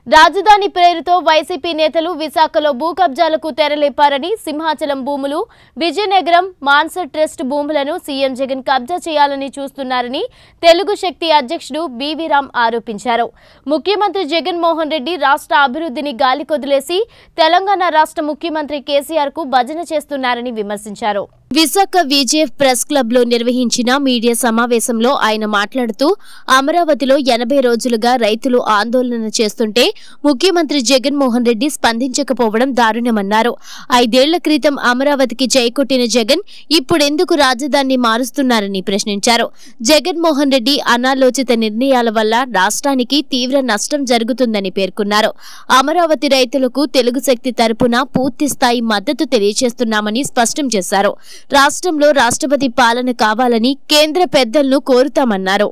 రాజధాని పేరుతో వైసీపీ నేతలు విశాఖలో భూ కబ్జాలకు తెరలేపారని సింహాచలం భూములు విజయనగరం మాన్సర్ ట్రస్ట్ భూములను సీఎం జగన్ కబ్జా చేయాలని చూస్తున్నారని తెలుగు శక్తి అధ్యక్షుడు బీవీ రామ్ ఆరోపించారు ముఖ్యమంత్రి జగన్మోహన్ రెడ్డి రాష్ట్ర అభివృద్ధిని గాలికొదిలేసి తెలంగాణ రాష్ట్ర ముఖ్యమంత్రి కేసీఆర్ కు భజన చేస్తున్నారని విమర్శించారు విశాఖ విజేఎఫ్ ప్రెస్ క్లబ్ లో నిర్వహించిన మీడియా సమావేశంలో ఆయన మాట్లాడుతూ అమరావతిలో ఎనభై రోజులుగా రైతులు ఆందోళన చేస్తుంటే ముఖ్యమంత్రి జగన్మోహన్ రెడ్డి స్పందించకపోవడం దారుణమన్నారు ఐదేళ్ల క్రితం అమరావతికి జైకొట్టిన జగన్ ఇప్పుడెందుకు రాజధాని మారుస్తున్నారని ప్రశ్నించారు జగన్మోహన్ రెడ్డి అనాలోచిత నిర్ణయాల వల్ల రాష్ట్రానికి తీవ్ర నష్టం జరుగుతుందని పేర్కొన్నారు అమరావతి రైతులకు తెలుగు శక్తి తరపున పూర్తి స్థాయి మద్దతు తెలియజేస్తున్నామని స్పష్టం చేశారు రాష్ట్రంలో రాష్ట్రపతి పాలన కావాలని కేంద్ర పెద్దలను కోరుతామన్నారు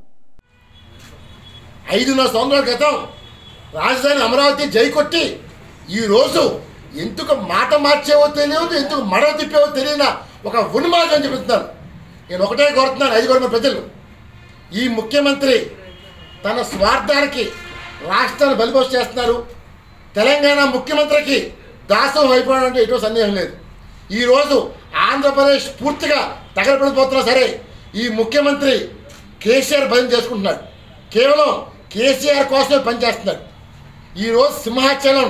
ఐదున్నర సంవత్సరాల క్రితం రాజధాని అమరావతి జై కొట్టి ఈరోజు ఎందుకు మాట మార్చేవో తెలియదు ఎందుకు మడవ తిప్పేవో తెలియన ఒక ఉన్మాదం అని చెబుతున్నాను నేను ఒకటే కోరుతున్నాను ఐదు కోరిన ప్రజలు ఈ ముఖ్యమంత్రి తన స్వార్థానికి రాష్ట్రాన్ని బలిపోసి చేస్తున్నారు తెలంగాణ ముఖ్యమంత్రికి దాసం అయిపోవడం అంటే ఎటువంటి సందేహం లేదు ఈరోజు ఆంధ్రప్రదేశ్ పూర్తిగా తగలపడిపోతున్నా సరే ఈ ముఖ్యమంత్రి కేసీఆర్ భయం చేసుకుంటున్నాడు కేవలం కేసీఆర్ కోసమే పనిచేస్తున్నాడు ఈరోజు సింహాచలం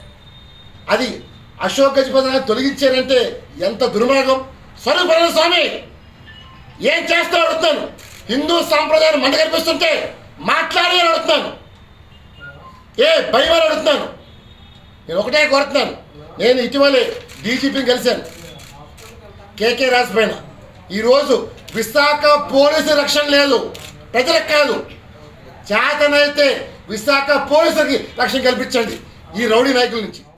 అది అశోక్ గజపతిని తొలగించారంటే ఎంత దుర్మార్గం స్వరూపణ స్వామి ఏం చేస్తావు అడుగుతాను హిందూ సాంప్రదాయాన్ని మంట కనిపిస్తుంటే మాట్లాడి అని అడుగుతున్నాను ఏ భయం అని అడుగుతున్నాను నేను ఒకటే కోరుతున్నాను నేను ఇటీవలే డీజీపీని కలిశాను కేకే రాజు పైన ఈరోజు విశాఖ పోలీసు రక్షణ లేదు ప్రజలకు కాదు చేతనైతే విశాఖ పోలీసులకి రక్షణ కల్పించండి ఈ రౌడీ నాయకుల నుంచి